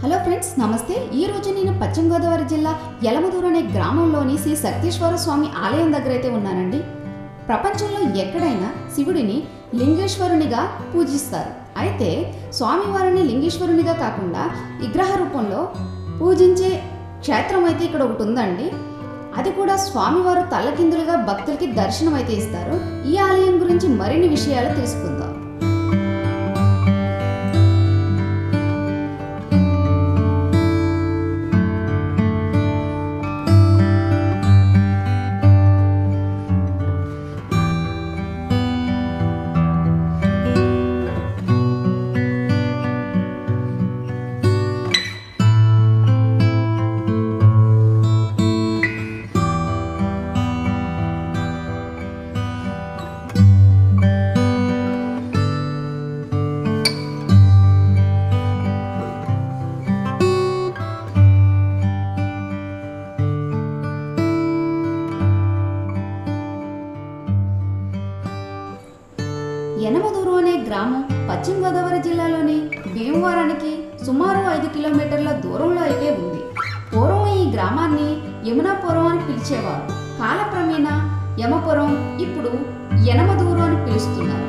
hello friends నమస్తే ఈ రోజు నేను పశ్చిమ గోదావరి జిల్లా యలమదూరు అనే గ్రామంలోని శ్రీ సత్యేశ్వర స్వామి ఆలయం దగ్గర అయితే ఉన్నానండి ప్రపంచంలో ఎక్కడైనా శివుడిని లింగేశ్వరునిగా పూజిస్తారు అయితే స్వామివారిని లింగేశ్వరునిగా కాకుండా విగ్రహ రూపంలో పూజించే క్షేత్రం అయితే ఇక్కడ ఒకటి ఉందండి అది కూడా స్వామివారు తల్లకిందులుగా భక్తులకి దర్శనం అయితే ఇస్తారు ఈ ఆలయం గురించి మరిన్ని విషయాలు తెలుసుకుందాం యనమదూరు అనే గ్రామం పశ్చిమ గోదావరి జిల్లాలోని భీమవరానికి సుమారు ఐదు కిలోమీటర్ల దూరంలో అయితే ఉంది పూర్వం ఈ గ్రామాన్ని యమునాపురం అని పిలిచేవారు కాలక్రమేణా యమపురం ఇప్పుడు యనమదూరు అని పిలుస్తున్నారు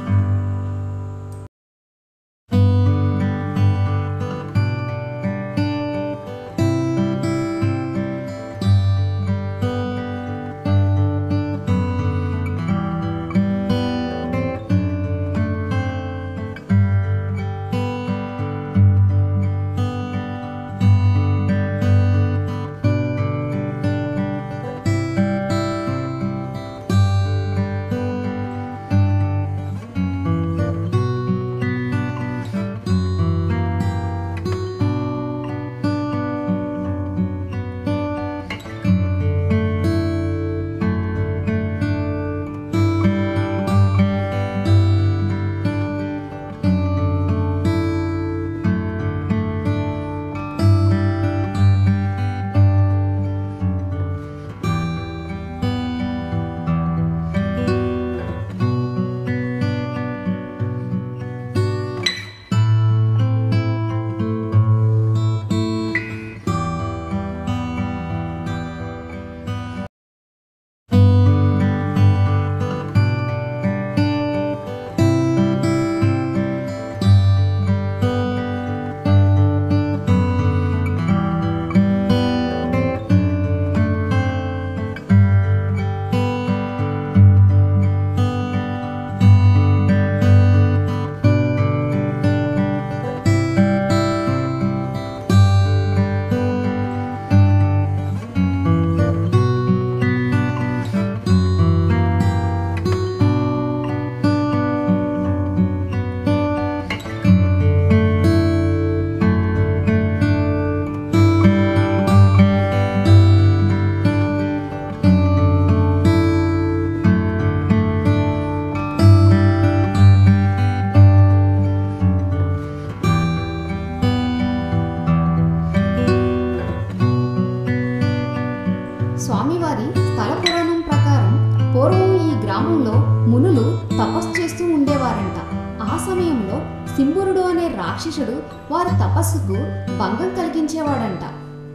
స్వామివారి స్థల పురాణం ప్రకారం పూర్వం ఈ గ్రామంలో మునులు తపస్సు చేస్తూ ఉండేవారంట ఆ సమయంలో సింబురుడు అనే రాక్షసుడు వారి తపస్సుకు భంగం కలిగించేవాడంట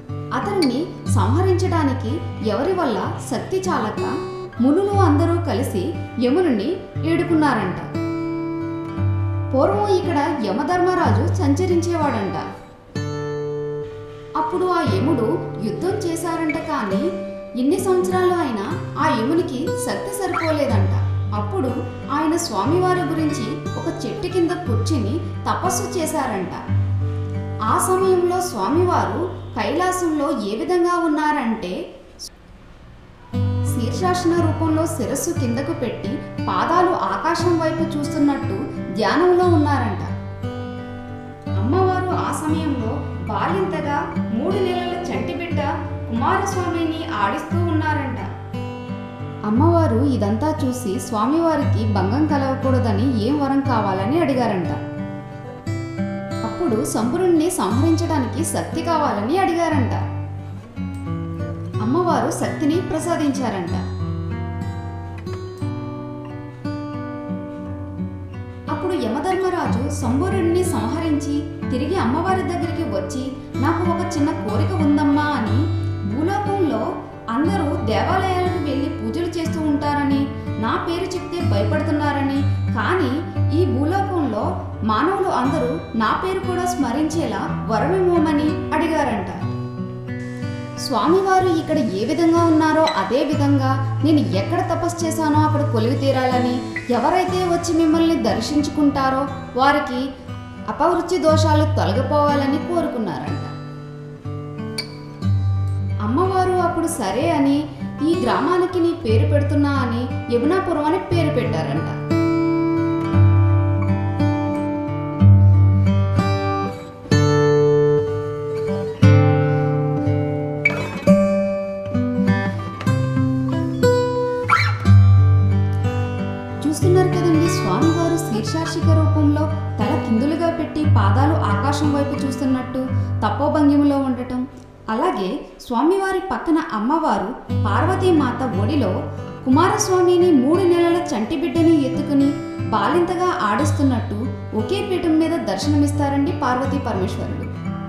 అతన్ని సంహరించడానికి ఎవరి వల్ల శక్తి చాలక మునులు అందరూ కలిసి యమునుని ఏడుకున్నారంట పూర్వం ఇక్కడ యమధర్మరాజు సంచరించేవాడంట అప్పుడు ఆ యముడు యుద్ధం చేశారంట కానీ ఎన్ని సంవత్సరాలు అయినా ఆ యమునికి శక్తి సరిపోలేదంట అప్పుడు ఆయన స్వామివారి గురించి ఒక చెట్టు కింద కూర్చుని తపస్సు చేశారంట ఆ సమయంలో స్వామివారు కైలాసంలో ఏ విధంగా ఉన్నారంటే శీర్షాసన రూపంలో శిరస్సు కిందకు పెట్టి పాదాలు ఆకాశం వైపు చూస్తున్నట్టు ధ్యానంలో ఉన్నారంట అమ్మవారు ఆ సమయంలో బాలింతగా మూడు నెలల చంటి బిడ్డ కుమారస్వామిని ఆడిస్తూ ఉన్నారంట అమ్మవారు ఇదంతా చూసి స్వామివారికి భంగం కలగకూడదని ఏం వరం కావాలని అడిగారంట అప్పుడు సంబురుణ్ణి సంహరించడానికి శక్తి కావాలని అడిగారంట అమ్మవారు శక్తిని ప్రసాదించారంట అప్పుడు యమధర్మ నరసింహరాజు సంబూరుడిని సంహరించి తిరిగి అమ్మవారి దగ్గరికి వచ్చి నాకు ఒక చిన్న కోరిక ఉందమ్మా అని భూలోకంలో అందరూ దేవాలయాలకు వెళ్ళి పూజలు చేస్తూ ఉంటారని నా పేరు చెప్తే భయపడుతున్నారని కానీ ఈ భూలోకంలో మానవులు అందరూ నా పేరు కూడా స్మరించేలా వరమివ్వమని అడిగారంట స్వామివారు ఇక్కడ ఏ విధంగా ఉన్నారో అదే విధంగా నేను ఎక్కడ తపస్సు చేశానో అక్కడ కొలివి తీరాలని ఎవరైతే వచ్చి మిమ్మల్ని దర్శించుకుంటారో వారికి అపవృత్తి దోషాలు తొలగిపోవాలని కోరుకున్నారంట అమ్మవారు అప్పుడు సరే అని ఈ గ్రామానికి నీ పేరు పెడుతున్నా అని యమునాపురం అని పేరు పెట్టారంట చూస్తున్నారు కదండి స్వామివారు శీర్షార్షిక రూపంలో తల కిందులుగా పెట్టి పాదాలు ఆకాశం వైపు చూస్తున్నట్టు తపోభంగిమలో ఉండటం అలాగే స్వామివారి పక్కన అమ్మవారు పార్వతీమాత ఒడిలో కుమారస్వామిని మూడు నెలల చంటి బిడ్డని ఎత్తుకుని బాలింతగా ఆడిస్తున్నట్టు ఒకే పీఠం మీద దర్శనమిస్తారండి పార్వతీ పరమేశ్వరుడు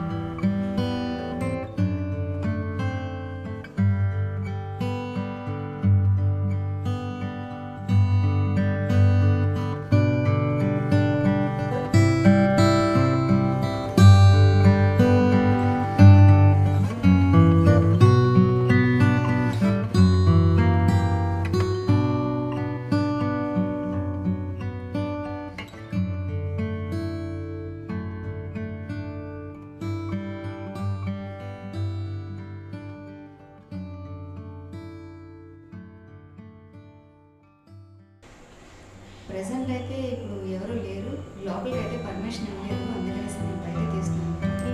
ప్రెసెంట్ అయితే ఇప్పుడు ఎవరు లేరు లోపలికి అయితే పర్మిషన్ లేదు అందుకనేసి నేను బయట తీస్తున్నాను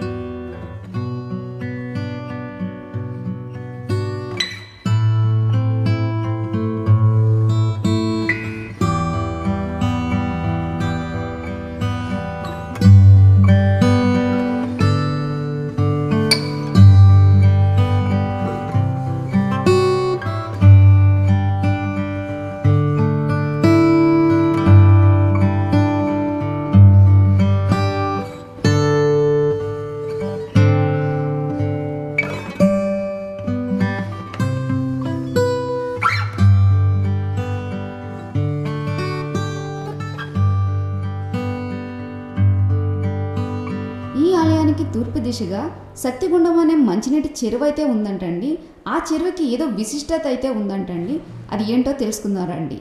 ఈ ఆలయానికి తూర్పు దిశగా సత్యగుండం అనే మంచినీటి చెరువు అయితే ఉందంటండి ఆ చెరువుకి ఏదో విశిష్టత అయితే ఉందంటండి అది ఏంటో తెలుసుకుందారండి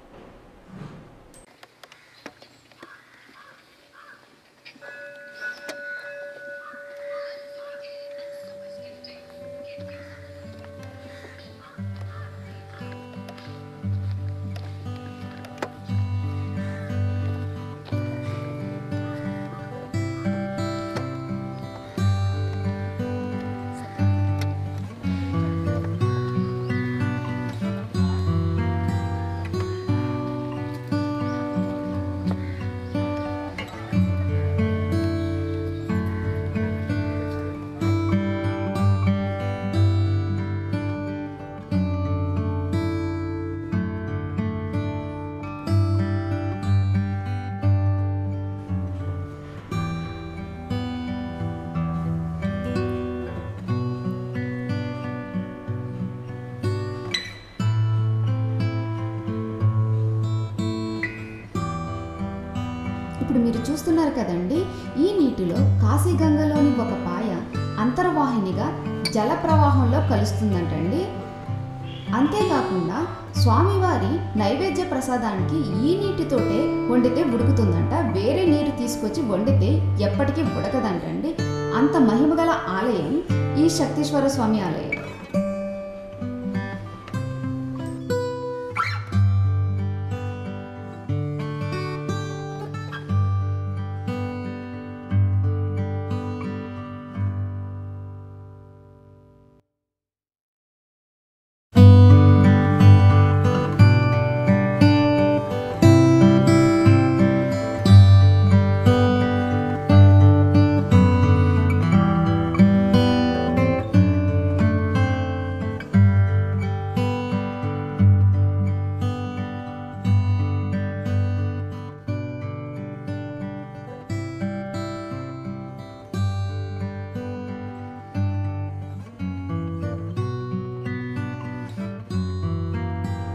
ఇప్పుడు మీరు చూస్తున్నారు కదండి ఈ నీటిలో కాశీగంగలోని ఒక పాయ అంతర్వాహినిగా జల ప్రవాహంలో కలుస్తుందంటండి అంతేకాకుండా స్వామివారి నైవేద్య ప్రసాదానికి ఈ నీటితోటే వండితే ఉడుకుతుందంట వేరే నీరు తీసుకొచ్చి వండితే ఎప్పటికీ ఉడకదంటండి అంత మహిమగల ఆలయం ఈ శక్తీశ్వర స్వామి ఆలయం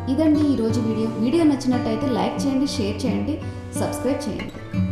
ఇదండి ఈరోజు వీడియో వీడియో నచ్చినట్టయితే లైక్ చేయండి షేర్ చేయండి సబ్స్క్రైబ్ చేయండి